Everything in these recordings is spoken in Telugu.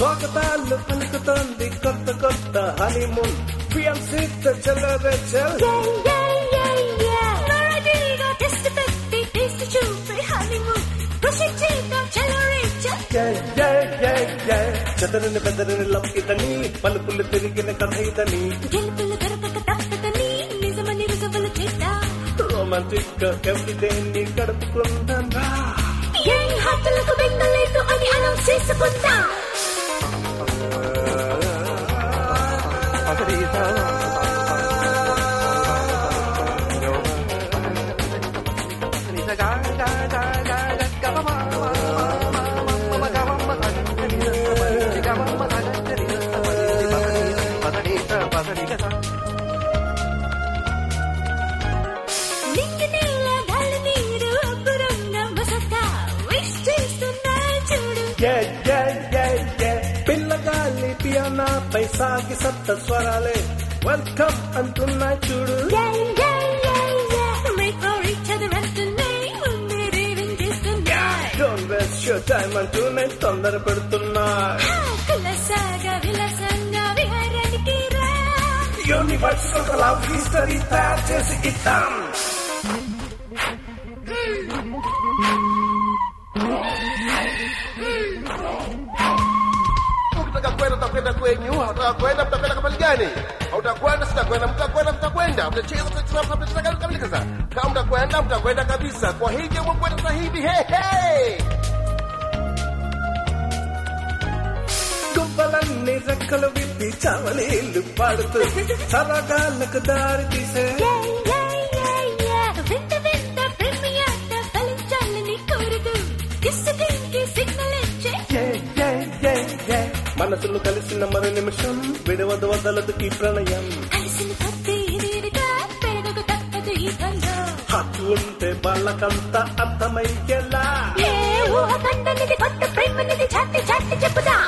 స్వాగతాలు పలుకుతోంది కొత్త కొత్త హనీమూన్ ఫియాన్సీత చెల్లరెచ్చల్ చెదరని బెదరని లవ్ ఇదని పలుపులు తిరిగిన కథ ఇదని రొమాంటిక్ గా ఎవ్రీడే ని గడుపుకుందాం రా చేసుకుంటా నింగి నీళ్ళ గాలి నీరు అబ్బురంగా మసక విష్ చేస్తున్నా చూడు Yeah, yeah, yeah, yeah. పిల్లగాలి పియానా పై సాగి సప్త స్వరాలే వెల్కమ్ అంటున్నా చూడు Yeah, yeah, yeah, yeah. Make for each other అంటున్నాయి ముందే రేవింగ్ చేస్తున్నాయి డోంట్ వేస్ట్ యువర్ టైం అంటూ నేను తొందర పెడుతున్నా కులసాగా విలసంగా విహారానికి రా యూనివర్స్ ఒక లవ్ హిస్టరీ తయారు చేసి ఇద్దాం Mtakakwenda mtakwenda kwenyu, hautakwenda mtakwenda kabali gani? Hautakwenda sitakwenda, mtakwenda mtakwenda, mtacheza mtacheza mtacheza kama kamili sasa. Kama mtakwenda mtakwenda kabisa. Kwa hivyo mkwenda sasa hivi, hey hey. గుబ్బలన్నీ రెక్కలు విప్పి చవలీలు పాడుతూ సరగాలకు దారి తీసే Yeah, yeah, yeah, yeah. వింత వింత ప్రేమియాట ఫలించాలని కోరుతూ కిస్సు దీనికి సిగ్నల్ ఇచ్చే Yeah, yeah, yeah, yeah. మనసులు కలిసిన మరు నిమిషం విడవదు వదలదు ఈ ప్రణయం కలిసిన కొద్ది ఇది ఇదిగా పెరగకు తప్పదు ఈ బంధం హక్కు ఉంటే వాళ్ళకంతా అర్థమయ్యేలా ఏ ఊహ కంటనిది కొత్త ప్రేమనిది చాటి చాటి చెప్పుదా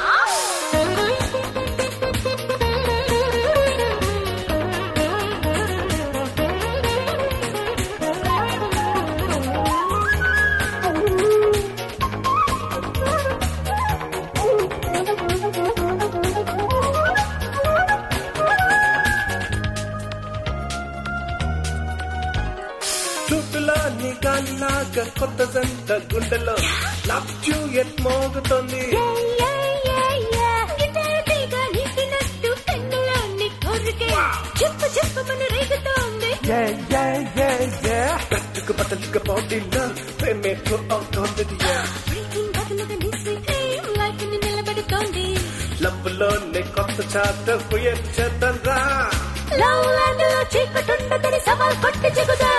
చుట్టులో నీ గాలిలాగా కొత్త జంట గుండెలో లవ్ యూ ఎట్ మోగుతోంది చెప్పు చెప్పు మన రేగుతోంది పట్టుకు పట్టలుగా బాడీలో ప్రేమేకు అవుతోంది బ్రేకింగ్ బదులుగా నీ స్వీట్ క్రీమ్ లైఫ్ ని నిలబెడుతోంది లవ్లోనే కొత్త చాప్టర్ క్రియేట్ చేద్దాం రా లవ్ ల్యాండ్ లో చీకటుండదని సవాల్ కొట్టి చెగుదా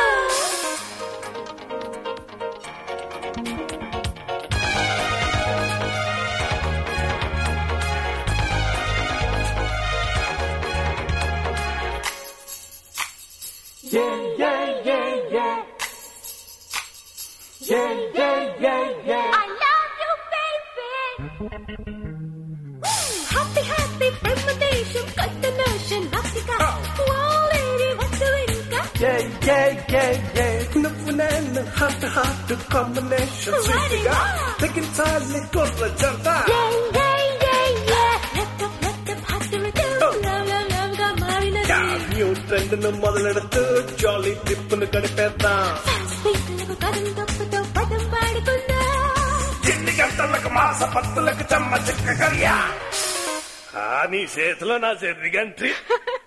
Yeah, yeah, yeah, yeah. Yeah, yeah, yeah, yeah. I love you, baby. Happy, happy presentation, continuation, Africa. Oh, lady, what's the winka? Yeah, yeah, yeah, yeah. నువ్వు నేను హార్ట్ హార్ట్ కాంబినేషన్ స్వీట్ గా తెగించాలి కుర్ర జంట Yeah, yeah, yeah, yeah. Let up, let up, hot to return. Love, love, love గా మారినది. న్యూ ట్రెండ్ ను మొదలెడుతూ జాలీ ట్రిప్ ను గడిపేద్దాం Fast beat లకు కథం తప్పుతో పదం పాడుకుందాం. చిన్ని గంటలకు మాస పత్తులకు చెమ్మ చిక్క కర్యా నీ చేతిలో నా చెర్రి గంటి